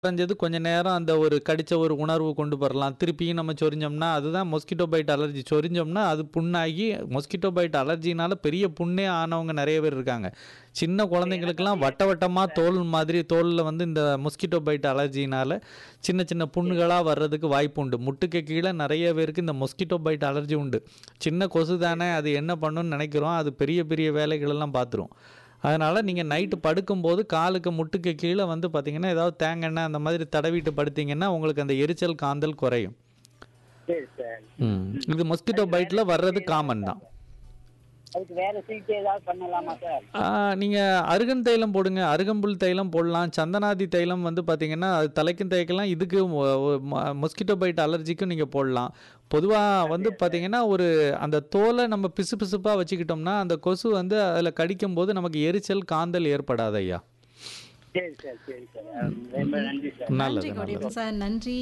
குறைஞ்சது கொஞ்ச நேரம் அந்த ஒரு கடிச்ச ஒரு உணர்வு கொண்டு வரலாம் திருப்பியும் நம்ம சொரிஞ்சோம்னா அதுதான் மொஸ்கிட்டோ பைட் அலர்ஜி சொரிஞ்சோம்னா அது புண்ணாகி மொஸ்கிட்டோ பைட் அலர்ஜினால பெரிய புண்ணே ஆனவங்க நிறைய பேர் இருக்காங்க சின்ன குழந்தைங்களுக்கெல்லாம் வட்ட வட்டமாக தோல் மாதிரி தோலில் வந்து இந்த மொஸ்கிட்டோ பைட் அலர்ஜினால சின்ன சின்ன புண்ணுகளாக வர்றதுக்கு வாய்ப்பு உண்டு முட்டுக்கு கீழே நிறைய பேருக்கு இந்த மொஸ்கிட்டோ பைட் அலர்ஜி உண்டு சின்ன கொசு தானே அது என்ன பண்ணுன்னு நினைக்கிறோம் அது பெரிய பெரிய வேலைகளெல்லாம் பார்த்துரும் அதனால் நீங்கள் நைட்டு படுக்கும்போது காலுக்கு முட்டுக்கு கீழே வந்து பார்த்தீங்கன்னா ஏதாவது தேங்காய் அந்த மாதிரி தடவிட்டு படுத்தீங்கன்னா உங்களுக்கு அந்த எரிச்சல் காந்தல் குறையும் சரி சார் ம் இது மொஸ்கிட்டோ பைட்டில் வர்றது காமன் தான் அதுக்கு வேற சிகிச்சை ஏதாவது பண்ணலாமா சார் நீங்கள் அருகன் தைலம் போடுங்க அருகம்புல் தைலம் போடலாம் சந்தனாதி தைலம் வந்து பார்த்தீங்கன்னா அது தலைக்கும் தேய்க்கலாம் இதுக்கு மொஸ்கிட்டோ பைட் அலர்ஜிக்கும் நீங்கள் போடலாம் பொதுவாக வந்து பார்த்தீங்கன்னா ஒரு அந்த தோலை நம்ம பிசு பிசுப்பாக வச்சுக்கிட்டோம்னா அந்த கொசு வந்து அதில் கடிக்கும் போது நமக்கு எரிச்சல் காந்தல் ஏற்படாது ஐயா சரி சார் சரி சார் ரொம்ப நன்றி சார் நல்லது நன்றி நல்லது கோடியப்பன் சார் நன்றி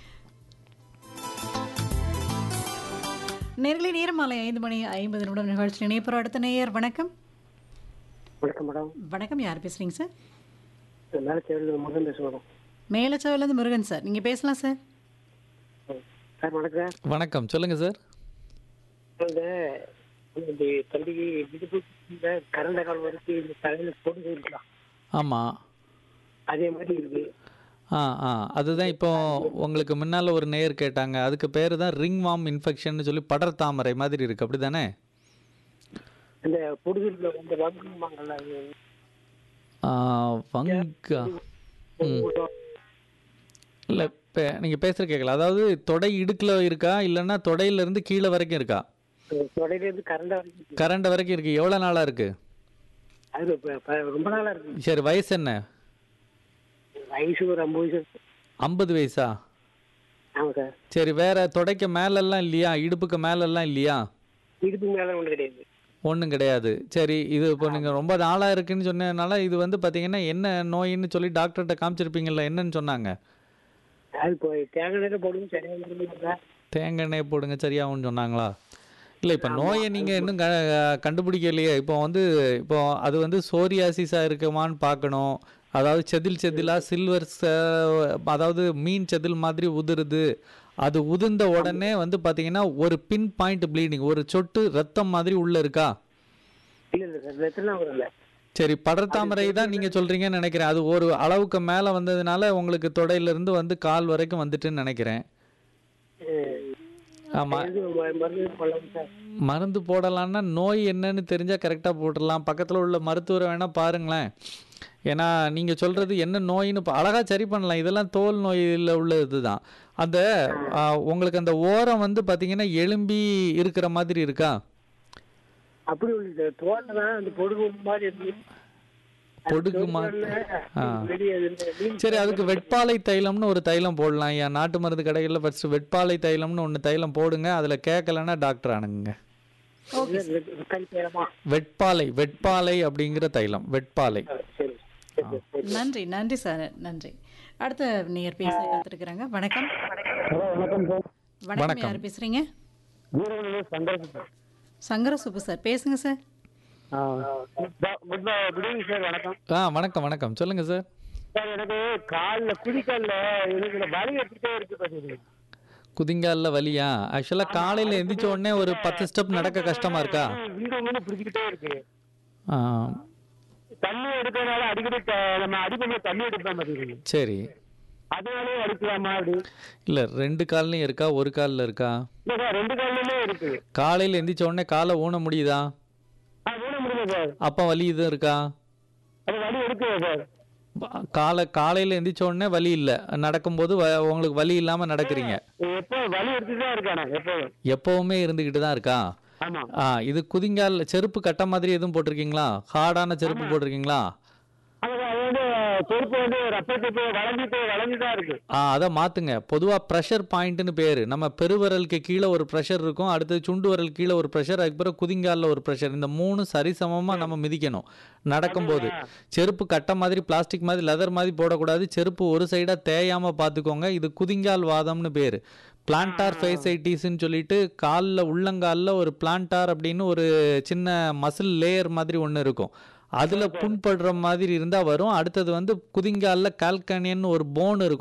நேர்களை நேரம் மாலை ஐந்து மணி ஐம்பது நிமிடம் நிகழ்ச்சி இணைப்புற அடுத்த நேயர் வணக்கம் வணக்கம் மேடம் வணக்கம் யார் பேசுறீங்க சார் மேலே சேவல் முருகன் பேசுவோம் மேலச்சவிலேருந்து முருகன் சார் நீங்கள் பேசலாம் சார் சார் வணக்கம் சார் வணக்கம் சொல்லுங்கள் சார் இந்த இந்த தம்பிக்கு விடுப்பு இந்த கரண்ட கால் வரைக்கும் இந்த தலையில் போட்டு இருக்கலாம் ஆமாம் அதே மாதிரி இருக்கு ஆ ஆ அதுதான் இப்போ உங்களுக்கு முன்னால் ஒரு நேயர் கேட்டாங்க அதுக்கு பேர் தான் ரிங் வாம் இன்ஃபெக்ஷன் சொல்லி படர் தாமரை மாதிரி இருக்குது அப்படி தானே இந்த பொடுகுல இந்த வங்குமாங்கல்ல வங்கா இல்லை இப்போ நீங்கள் பேசுகிற கேட்கல அதாவது தொடை இடுக்கில் இருக்கா இல்லைன்னா தொடையிலேருந்து கீழே வரைக்கும் இருக்கா தொடையிலேருந்து கரண்ட வரைக்கும் கரண்ட் வரைக்கும் இருக்குது எவ்வளோ நாளாக இருக்குது அது இப்ப- இப்ப ரொம்ப நாளா இருக்கு சரி வயசு என்ன வயசு ஒரு ஐம்பது வயசு ஐம்பது வயசா ஆமா சார் சரி வேற தொடைக்கு மேலெல்லாம் இல்லையா இடுப்புக்கு மேலெல்லாம் இல்லையா இடுப்பு மேல ஒண்ணு கிடையாது ஒன்றும் கிடையாது சரி இது இப்போ நீங்கள் ரொம்ப நாளாக இருக்குன்னு சொன்னதுனால இது வந்து பார்த்தீங்கன்னா என்ன நோயின்னு சொல்லி டாக்டர்கிட்ட காமிச்சிருப்பீங்கல்ல என்னன்னு சொன்னாங்க அது இப்போ தேங்காய் நேரம் போடுங்க சரியா இருந்து சார் தேங்காய் எண்ணெய் போடுங்க சரியாகும்னு சொன்னாங்களா இல்லை இப்போ நோயை நீங்கள் இன்னும் க கண்டுபிடிக்கலையே இப்போ வந்து இப்போ அது வந்து சோரியாசிஸாக இருக்குமான்னு பார்க்கணும் அதாவது செதில் செதிலாக சில்வர் அதாவது மீன் செதில் மாதிரி உதிருது அது உதிர்ந்த உடனே வந்து பார்த்தீங்கன்னா ஒரு பின் பாயிண்ட் ப்ளீடிங் ஒரு சொட்டு ரத்தம் மாதிரி உள்ளே இருக்கா இல்ல இல்ல சார் வெத்தலாம் வரல சரி படர்தாமரை தான் நீங்கள் சொல்கிறீங்கன்னு நினைக்கிறேன் அது ஒரு அளவுக்கு மேலே வந்ததுனால உங்களுக்கு தொடையிலேருந்து வந்து கால் வரைக்கும் வந்துட்டுன்னு நினைக்கிறேன் ஆமாம் இது ம- மருந்து போடலாம் சார் மருந்து போடலான்னா நோய் என்னன்னு தெரிஞ்சால் கரெக்டாக போட்டுடலாம் பக்கத்தில் உள்ள மருத்துவரை வேணால் பாருங்களேன் ஏன்னா நீங்கள் சொல்கிறது என்ன நோயின்னு இப்போ அழகாக சரி பண்ணலாம் இதெல்லாம் தோல் நோயில் உள்ள இதுதான் அந்த ஆ, உங்களுக்கு அந்த ஓரம் வந்து பார்த்தீங்கன்னா எலும்பி இருக்கிற மாதிரி இருக்கா அப்படி ஒண்ணு சார் தோல்ல தான் அந்த பொடுகு மாதிரி இருக்கு பொடுகு மாதிரி ஆ வெளியே அது இந்த மீன் சரி அதுக்கு வெட்பாலை தைலம்னு ஒரு தைலம் போடலாம் ஏன் நாட்டு மருந்து கடைகளில் ஃபஸ்ட்டு வெட்பாலை தைலம்னு ஒன்று தைலம் போடுங்க அதில் கேட்கலன்னா டாக்டர் அணுகுங்க தக்காளி தேரமா வெட்பாலை வெட்பாலை அப்படிங்கிற தைலம் வெட்பாலை சரி சரி சரி நன்றி நன்றி சார் நன்றி அடுத்த நேயர் பேச காத்திருக்கிறாங்க வணக்கம் வணக்கம் சார் வணக்கம் யார் பேசுறீங்க வீரவனில் சந்தோஷம் சார் சங்கர சுப்பு சார் பேசுங்க sir good good evening sir வணக்கம் ஆ வணக்கம் வணக்கம் சொல்லுங்கள் சார் சார் எனக்கு காலில் குதிக்காலில் எனக்கு இந்த வலி எடுத்துட்டே இருக்கு பார்த்தீங்க குதிங்காலில் வலியா ஆக்சுவலாக காலையில் எந்திரிச்ச உடனே ஒரு பத்து ஸ்டெப் நடக்க கஷ்டமாக இருக்கா இங்க வந்து பிடிச்சிக்கிட்டே இருக்கு ஆ, தண்ணி எடுக்கிறதுனால அடிக்கடி த- நம்ம அடிப்படை தண்ணி எடுப்போம் பார்த்தீங்க சரி அதனாலே அடிக்கலாமா அப்படி இல்லை ரெண்டு கால்லையும் இருக்கா ஒரு காலில் இருக்கா இல்லை சார் ரெண்டு காலிலுமே இருக்கு காலையில் எந்திரிச்ச உடனே காலை ஊன முடியுதா ஆ ஊன முடியும் சார் அப்போ வலி இதுவும் இருக்கா அது வலி இருக்கு சார் காலை காலையில் எந்திரிச்ச உடனே வலி இல்லை நடக்கும்போது வ- உங்களுக்கு வலி இல்லாமல் நடக்கிறீங்க எப்போ வலி எடுத்துட்டு தான் இருக்கானே எப்போதும் எப்போவுமே இருந்துக்கிட்டு தான் இருக்கா ஆமா ஆ இது குதிங்கால் செருப்பு கட்ட மாதிரி எதுவும் போட்டிருக்கீங்களா ஹார்டான செருப்பு போட்டிருக்கீங்களா அது அது வந்து செருப்பு வந்து ரத்தத்துக்கு வளைஞ்சிட்டு வளைஞ்சு தான் இருக்கு ஆ அதை மாற்றுங்க பொதுவாக ப்ரெஷர் பாயிண்ட்னு பேர் நம்ம பெருவிரலுக்கு கீழே ஒரு ப்ரெஷர் இருக்கும் அடுத்தது சுண்டு விரல் கீழே ஒரு ப்ரெஷர் அதுக்கப்புறம் குதிங்காலில் ஒரு ப்ரெஷர் இந்த மூணு சரிசமமாக நம்ம மிதிக்கணும் நடக்கும்போது செருப்பு கட்ட மாதிரி பிளாஸ்டிக் மாதிரி லெதர் மாதிரி போடக்கூடாது செருப்பு ஒரு சைடாக தேயாமல் பார்த்துக்கோங்க இது குதிங்கால் வாதம்னு பேர் பிளான்டார் ஃபேசைட்டிஸ்ன்னு சொல்லிட்டு காலில் உள்ளங்காலில் ஒரு பிளான்டார் அப்படின்னு ஒரு சின்ன மசில் லேயர் மாதிரி ஒன்று இருக்கும் அதில் புண்படுற மாதிரி இருந்தால் வரும் அடுத்தது வந்து குதிங்காலில் கால்கனியன் ஒரு போன் இருக்கும்